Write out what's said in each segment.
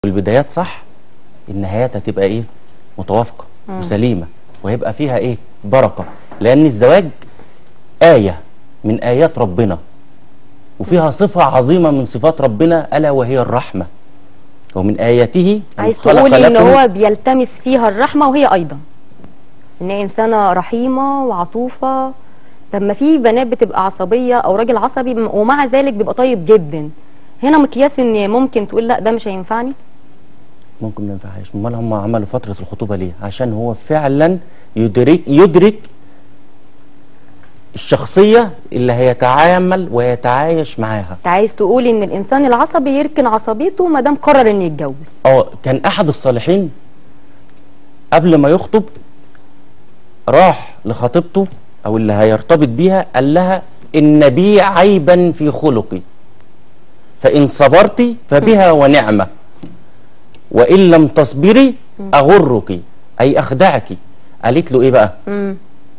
والبدايات صح النهايات هتبقى ايه متوافقه وسليمه وهيبقى فيها ايه بركه لان الزواج ايه من ايات ربنا وفيها صفه عظيمه من صفات ربنا الا وهي الرحمه ومن اياته أن عايز خلق تقول ان لكم- هو بيلتمس فيها الرحمه وهي ايضا ان هي انسانه رحيمه وعطوفه طب ما في بنات بتبقى عصبيه او راجل عصبي م- ومع ذلك بيبقى طيب جدا هنا مقياس ان ممكن تقول لا ده مش هينفعني ممكن ما ينفعش امال هم عملوا فتره الخطوبه ليه عشان هو فعلا يدرك يدرك الشخصيه اللي هيتعامل ويتعايش معاها انت عايز تقول ان الانسان العصبي يركن عصبيته ما دام قرر انه يتجوز اه كان احد الصالحين قبل ما يخطب راح لخطيبته او اللي هيرتبط بيها قال لها ان بي عيبا في خلقي فان صبرت فبها ونعمه وان لم تصبري اغرك اي اخدعك قالت له ايه بقى امم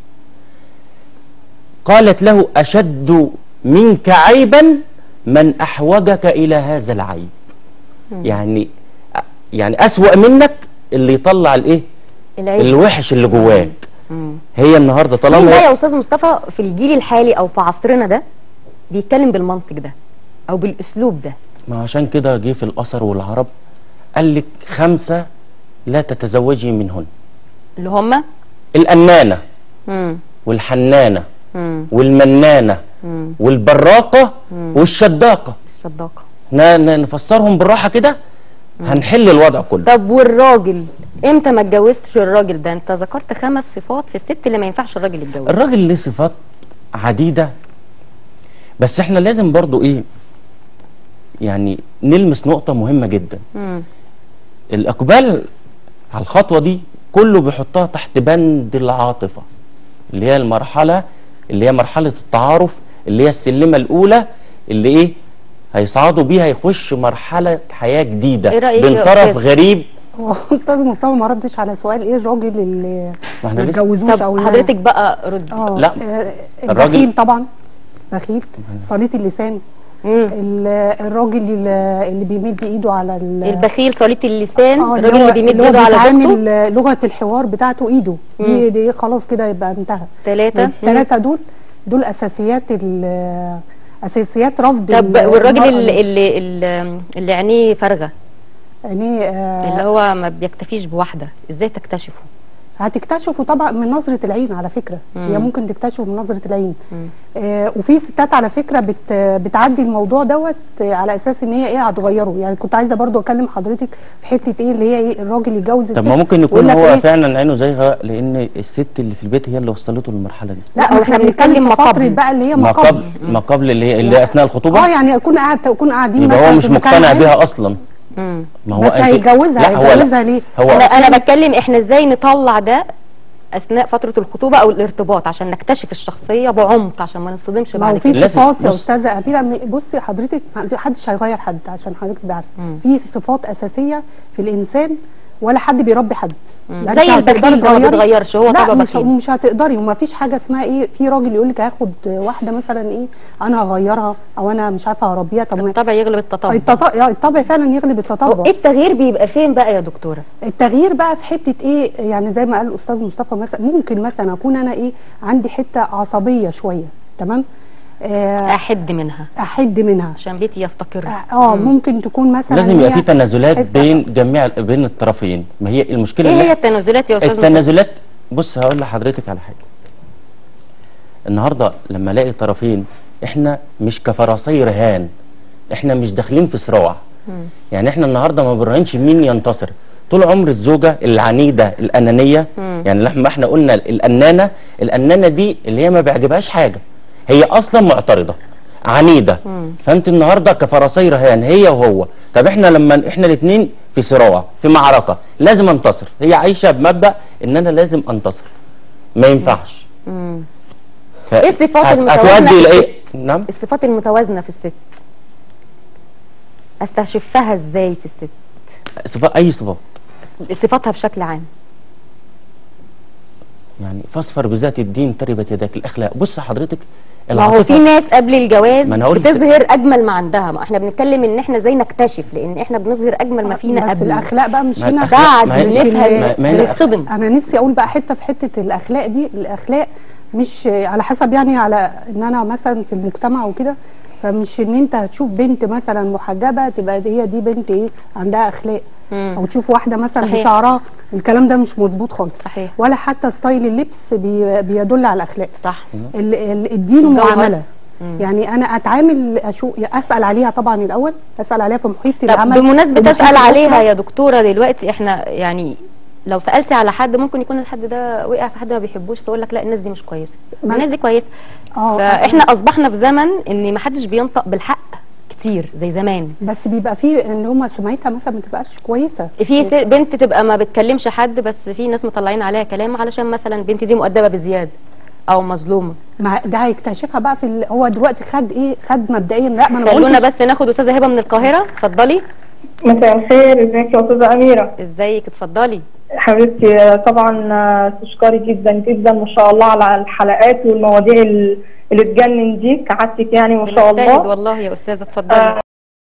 قالت له اشد منك عيبا من احوجك الى هذا العيب يعني يعني اسوا منك اللي يطلع الايه العيب الوحش اللي جواك مم. هي النهارده مين بقى يا طالما استاذ مصطفى في الجيل الحالي او في عصرنا ده بيتكلم بالمنطق ده او بالاسلوب ده ما عشان كده جه في الاثر والعرب قال لك خمسه لا تتزوجي منهن اللي هم الأنانة امم والحنانة امم والمنانة امم والبراقة والشداقة الصداقه ن- ن- نفسرهم بالراحة كده هنحل الوضع كله طب والراجل امتى ما اتجوزتش الراجل ده انت ذكرت خمس صفات في الست اللي ما ينفعش الراجل يتجوز الراجل ليه صفات عديدة بس احنا لازم برضو ايه يعني نلمس نقطة مهمة جدا امم الإقبال على الخطوة دي كله بيحطها تحت بند العاطفة اللي هي المرحلة اللي هي مرحلة التعارف اللي هي السلمة الأولى اللي إيه هيصعدوا بيها يخش مرحلة حياة جديدة إيه رأيك بين يا طرف أستاذ؟ غريب هو استاذ مصطفى ما ردش على سؤال ايه الراجل اللي ما احنا ما لسه اتجوزوش طب او حضرتك بقى رد اه لا. آه، الراجل- بخيل طبعا بخيل صليت اللسان مم. ال- الراجل اللي اللي بيمد ايده على ال- البخيل صليت اللسان اه الراجل اللي بيمد هو ايده على زوجته بيتعامل لغه الحوار بتاعته ايده دي دي خلاص كده يبقى انتهى ثلاثة الثلاثه دول دول اساسيات ال- اساسيات رفض طب ال- والراجل المرأة اللي اللي اللي, اللي عينيه فارغه يعني آه، اللي هو ما بيكتفيش بواحده ازاي تكتشفه هتكتشفوا طبعا من نظره العين على فكره مم. هي ممكن تكتشفوا من نظره العين مم. آه وفي ستات على فكره بت بتعدي الموضوع دوت آه، على اساس ان هي ايه هتغيره يعني كنت عايزه برضو اكلم حضرتك في حته ايه اللي هي ايه الراجل يتجوز طب الست ما ممكن يكون ويقول لك هو إيه؟ فعلا عينه زيغة لان الست اللي في البيت هي اللي وصلته للمرحلة دي لا أو ما إحنا احنا بنتكلم بنتكلم ما في فتره قبل. بقى اللي هي ما ما قبل قبل ما قبل اللي هي اللي هي اثناء الخطوبة اه يعني اكون قاعد تكون قاعدين يبقى مثلا هو مش في مكان مقتنع عام، بيها اصلا مم. ما هو بس أنت- هيتجوزها لا، هو لا. هيتجوزها ليه؟ هو انا أصلاً- انا بتكلم احنا ازاي نطلع ده اثناء فتره الخطوبه او الارتباط عشان نكتشف الشخصيه بعمق عشان ما نصدمش ما هو بعد في كده لازم- صفات يا بص. استاذه اميره م- بصي حضرتك ما حدش هيغير حد عشان حضرتك تبقى عارفه في صفات اساسيه في الانسان ولا حد بيربي حد لا زي أنت هتقدري البخيل ده ما تغيري. بيتغيرش، هو لا طبع مش بخيل. مش هتقدري وما فيش حاجه اسمها ايه في راجل يقول لك هاخد واحده مثلا ايه انا هغيرها او انا مش عارفه هربيها طب ما- الطبع يغلب التطبع التط- آه، الطبع فعلا يغلب هو التطبع ايه التغيير بيبقى فين بقى يا دكتوره التغيير بقى في حته ايه يعني زي ما قال الاستاذ مصطفى مثلا ممكن مثلا اكون انا ايه عندي حته عصبيه شويه تمام آه احد منها احد منها عشان بيتي يستقر اه ممكن تكون مثلا لازم يبقى هي في تنازلات حتة- بين جميع بين الطرفين ما هي المشكله ايه إن هي التنازلات يا استاذ مصطفى؟ التنازلات بص هقول لحضرتك على حاجه النهارده لما الاقي طرفين احنا مش كفرسي رهان احنا مش داخلين في صراع يعني احنا النهارده ما بنراهنش مين ينتصر طول عمر الزوجه العنيده الانانيه يعني لما احنا قلنا الانانه الانانه دي اللي هي ما بيعجبهاش حاجه هي اصلا معترضه عنيده فانت النهارده كفرسي رهان هي وهو طب احنا لما احنا الاثنين في صراع في معركه لازم انتصر هي عايشه بمبدا ان انا لازم انتصر ما ينفعش ف... إيه الصفات هت- المتوازنة هتودي في لايه الست؟ نعم الصفات المتوازنه في الست استشفها ازاي في الست صفات اي صفات صفاتها بشكل عام يعني فاصفر بذات الدين تربت يداك الاخلاق بص حضرتك ما هو في ناس قبل الجواز ما أنا هقول- بتظهر اجمل ما عندها ما احنا بنتكلم ان احنا ازاي نكتشف لان احنا بنظهر اجمل ما فينا بس قبل الاخلاق بقى مش ما هنا الأخلاق- بعد ما هي- بنفهم ما- ما هي بنصطدم انا نفسي اقول بقى حته في حته الاخلاق دي الاخلاق مش على حسب يعني على ان انا مثلا في المجتمع وكده فمش ان انت هتشوف بنت مثلا محجبه تبقى هي دي بنت ايه عندها اخلاق مم. او تشوف واحده مثلا صحيح. بشعرها الكلام ده مش مظبوط خالص صحيح. ولا حتى ستايل اللبس بي بيدل على الاخلاق صح ال- ال- الدين الجوهر. ومعامله يعني انا اتعامل اشوف اسال عليها طبعا الاول اسال عليها في محيط طب العمل بمناسبه في محيط اسال عليها الأسرة. يا دكتوره دلوقتي احنا يعني لو سالتي على حد ممكن يكون الحد ده وقع في حد ما بيحبوش فيقول لك لا الناس دي مش كويسه ما- الناس دي كويسه اه فاحنا اصبحنا في زمن ان ما حدش بينطق بالحق كتير زي زمان بس بيبقى فيه ان هم سمعتها مثلا ما تبقاش كويسه في س- بنت تبقى ما بتكلمش حد بس في ناس مطلعين عليها كلام علشان مثلا البنت دي مؤدبه بزياده او مظلومه مع ده هيكتشفها بقى في ال... هو دلوقتي خد ايه خد مبدئيا لا ما انا ما خلونا قلتش بس ناخد استاذه هبه من القاهره اتفضلي مساء الخير ازيك يا استاذه اميره ازيك اتفضلي حبيبتي آه، طبعا آه، تشكري جدا جدا ما شاء الله على الحلقات والمواضيع ال- اللي تجنن دي كعادتك يعني ما شاء بنجتهد الله والله يا استاذه اتفضلي آه،